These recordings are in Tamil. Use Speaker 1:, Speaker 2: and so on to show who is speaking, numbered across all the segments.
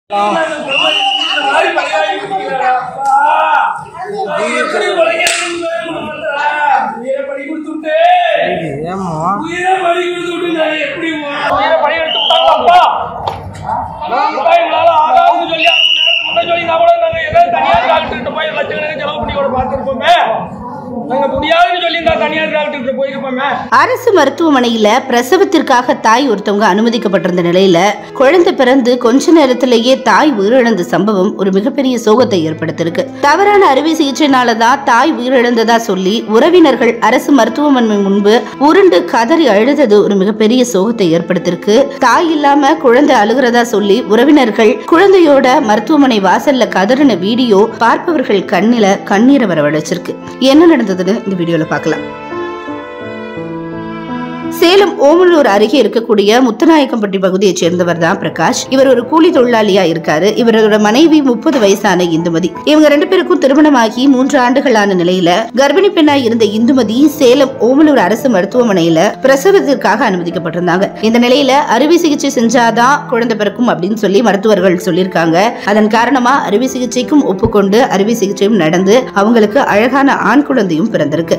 Speaker 1: ஏமா
Speaker 2: அரசு மருத்துவமனையில பிரசவத்திற்காக தாய் ஒருத்தவங்க அனுமதிக்கப்பட்டிருந்த நிலையில குழந்தை பிறந்து கொஞ்ச நேரத்திலேயே தாய் உயிரிழந்த சம்பவம் ஒரு மிகப்பெரிய சோகத்தை ஏற்படுத்திருக்கு தவறான அறுவை சிகிச்சைனால தான் தாய் உயிரிழந்ததா சொல்லி உறவினர்கள் அரசு மருத்துவமனை முன்பு உருண்டு கதறி அழுதது ஒரு மிகப்பெரிய சோகத்தை ஏற்படுத்திருக்கு தாய் இல்லாம குழந்தை அழுகிறதா சொல்லி உறவினர்கள் குழந்தையோட மருத்துவமனை வாசல்ல கதறின வீடியோ பார்ப்பவர்கள் கண்ணில கண்ணீரை வரவழைச்சிருக்கு என்ன நடந்ததுன்னு இந்த வீடியோல பார்க்கலாம் சேலம் ஓமலூர் அருகே இருக்கக்கூடிய முத்தநாயக்கம்பட்டி பகுதியைச் சேர்ந்தவர் தான் பிரகாஷ் இவர் ஒரு கூலி தொழிலாளியா இருக்காரு இவரோட மனைவி முப்பது வயசான இந்துமதி இவங்க ரெண்டு பேருக்கும் திருமணமாகி மூன்று ஆண்டுகளான நிலையில கர்ப்பிணி பெண்ணாய் இருந்த இந்துமதி சேலம் ஓமலூர் அரசு மருத்துவமனையில பிரசவத்திற்காக அனுமதிக்கப்பட்டிருந்தாங்க இந்த நிலையில அறுவை சிகிச்சை செஞ்சாதான் குழந்தை பிறக்கும் அப்படின்னு சொல்லி மருத்துவர்கள் சொல்லியிருக்காங்க அதன் காரணமா அறுவை சிகிச்சைக்கும் ஒப்புக்கொண்டு அறுவை சிகிச்சையும் நடந்து அவங்களுக்கு அழகான ஆண் குழந்தையும் பிறந்திருக்கு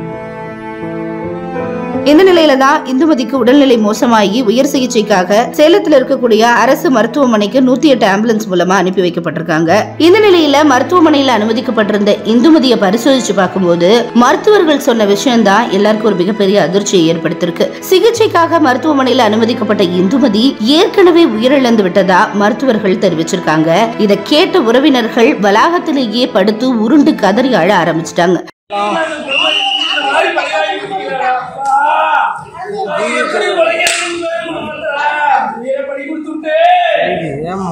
Speaker 2: இந்த நிலையில தான் இந்துமதிக்கு உடல்நிலை மோசமாகி உயர் சிகிச்சைக்காக சேலத்துல இருக்கக்கூடிய அரசு மருத்துவமனைக்கு நூத்தி எட்டு ஆம்புலன்ஸ் மூலமா அனுப்பி வைக்கப்பட்டிருக்காங்க இந்த நிலையில மருத்துவமனையில அனுமதிக்கப்பட்டிருந்த இந்துமதியை பரிசோதிச்சு பார்க்கும்போது மருத்துவர்கள் சொன்ன விஷயம் தான் எல்லாருக்கும் ஒரு மிகப்பெரிய அதிர்ச்சியை ஏற்படுத்திருக்கு சிகிச்சைக்காக மருத்துவமனையில அனுமதிக்கப்பட்ட இந்துமதி ஏற்கனவே உயிரிழந்து விட்டதா மருத்துவர்கள் தெரிவிச்சிருக்காங்க இதை கேட்ட உறவினர்கள் வளாகத்திலேயே படுத்து உருண்டு கதறி அழ ஆரம்பிச்சிட்டாங்க
Speaker 1: ஏமா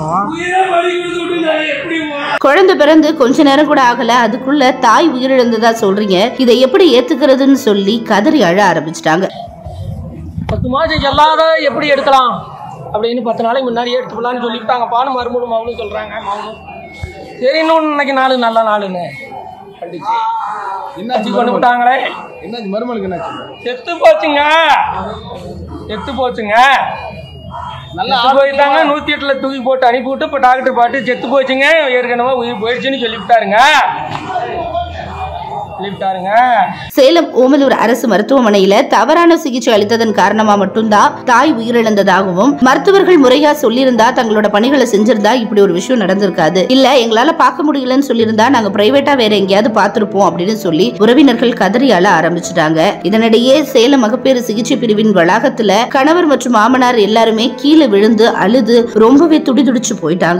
Speaker 2: குழந்தை பிறந்து கொஞ்ச நேரம் கூட ஆகல அதுக்குள்ள தாய் உயிரிழந்ததா சொல்றீங்க இதை எப்படி ஏத்துக்கிறதுன்னு சொல்லி கதறி அழ ஆரம்பிச்சிட்டாங்க
Speaker 3: பத்து மாதம் செல்லாத எப்படி எடுக்கலாம் அப்படின்னு பத்து நாளைக்கு முன்னாடியே எடுத்துக்கலாம்னு சொல்லிவிட்டாங்கப்பான்னு மறுமூணு மாவனும் சொல்கிறாங்க மாவனும் சரி இன்னொன்று இன்னைக்கு நாள் நல்ல நாளுன்னு கண்டிச்சு என்னாச்சு கொண்டு விட்டாங்களே
Speaker 1: என்னாச்சு மருமலுக்கு என்னாச்சு
Speaker 3: செத்து போச்சுங்க செத்து போச்சுங்க
Speaker 1: நல்லா
Speaker 3: செத்து போயிட்டாங்க நூற்றி எட்டில் தூக்கி போட்டு அனுப்பி விட்டு இப்போ டாக்டர் பாட்டு செத்து போச்சுங்க ஏற்கனவே உயிர் போயிடுச்சுன்னு சொல்லிவிட்டாருங்க சொல்லிவிட்டாருங்க
Speaker 2: சேலம் ஓமலூர் அரசு மருத்துவமனையில தவறான சிகிச்சை அளித்ததன் காரணமா மட்டும்தான் தாய் உயிரிழந்ததாகவும் மருத்துவர்கள் முறையா சொல்லியிருந்தா தங்களோட பணிகளை செஞ்சிருந்தா இப்படி ஒரு விஷயம் நடந்திருக்காது இல்ல எங்களால பார்க்க முடியலன்னு சொல்லியிருந்தா நாங்க பிரைவேட்டா வேற எங்கேயாவது பார்த்திருப்போம் அப்படின்னு சொல்லி உறவினர்கள் கதறி அழ ஆரம்பிச்சிட்டாங்க இதனிடையே சேலம் மகப்பேறு சிகிச்சை பிரிவின் வளாகத்துல கணவர் மற்றும் மாமனார் எல்லாருமே கீழே விழுந்து அழுது ரொம்பவே துடிதுடிச்சு போயிட்டாங்க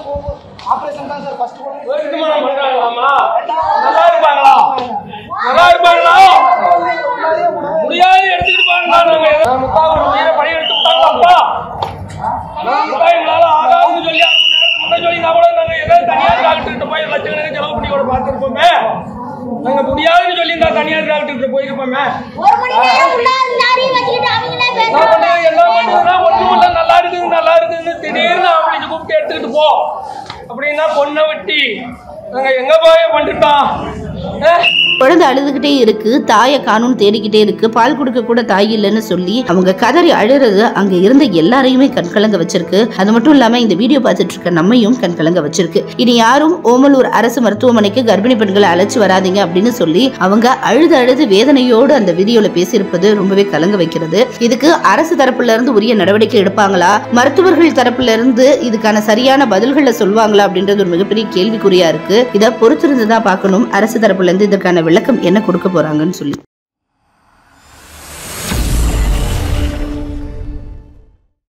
Speaker 3: திருமணம் பண்றாங்களாமா? நல்லா இருப்பாங்களா நல்லா இருப்பாங்களா முடியாது எடுத்துக்கிட்டு பாருங்களா நாங்க ஏதாவது முக்கா ஒரு உயிரை பழி எடுத்து விட்டாங்களாப்பா முக்கா எங்களால ஆகாதுன்னு சொல்லி அரை மணி நேரத்துக்கு முன்னாடி சொல்லி நான் கூட நாங்க ஏதாவது தனியார் டாக்டர்கிட்ட போய் லட்சக்கணக்கு செலவு பண்ணி கூட பார்த்துருப்போமே நாங்க முடியாதுன்னு சொல்லி இருந்தா தனியார் டாக்டர்கிட்ட போயிருப்போமே
Speaker 4: ஒரு மணி நேரம் உள்ள எல்லாரையும் வச்சுக்கிட்டு அவங்களே
Speaker 3: என்ன
Speaker 4: பேசுறாங்க
Speaker 3: பண்றது என்ன பண்றதுன்னா ஒண்ணும் இல்ல நல்லா இருக்குது நல்லா இருக்குதுன்னு திடீர்னு அவங்களுக்கு கூப்பிட்டு எடுத்துக்கிட்டு போ அப்படின்னா பொண்ணை வெட்டி நாங்க எங்க போய் வந்துட்டோம் ஏ
Speaker 2: குழந்தை அழுதுகிட்டே இருக்கு தாயை காணும் தேடிக்கிட்டே இருக்கு பால் கொடுக்க கூட தாய் இல்லைன்னு சொல்லி அவங்க கதறி அழுறது அங்க இருந்த எல்லாரையுமே கண்கலங்க வச்சிருக்கு அது மட்டும் இல்லாம இந்த வீடியோ பார்த்துட்டு இருக்க நம்மையும் கண்கலங்க வச்சிருக்கு இனி யாரும் ஓமலூர் அரசு மருத்துவமனைக்கு கர்ப்பிணி பெண்களை அழைச்சு வராதீங்க அப்படின்னு சொல்லி அவங்க அழுது அழுது வேதனையோடு அந்த வீடியோல பேசியிருப்பது ரொம்பவே கலங்க வைக்கிறது இதுக்கு அரசு தரப்புல இருந்து உரிய நடவடிக்கை எடுப்பாங்களா மருத்துவர்கள் தரப்புல இருந்து இதுக்கான சரியான பதில்களை சொல்வாங்களா அப்படின்றது ஒரு மிகப்பெரிய கேள்விக்குறியா இருக்கு இதை பொறுத்திருந்து தான் பார்க்கணும் அரசு தரப்புல இருந்து இதற்கான விளக்கம் என்ன கொடுக்க போறாங்கன்னு சொல்லி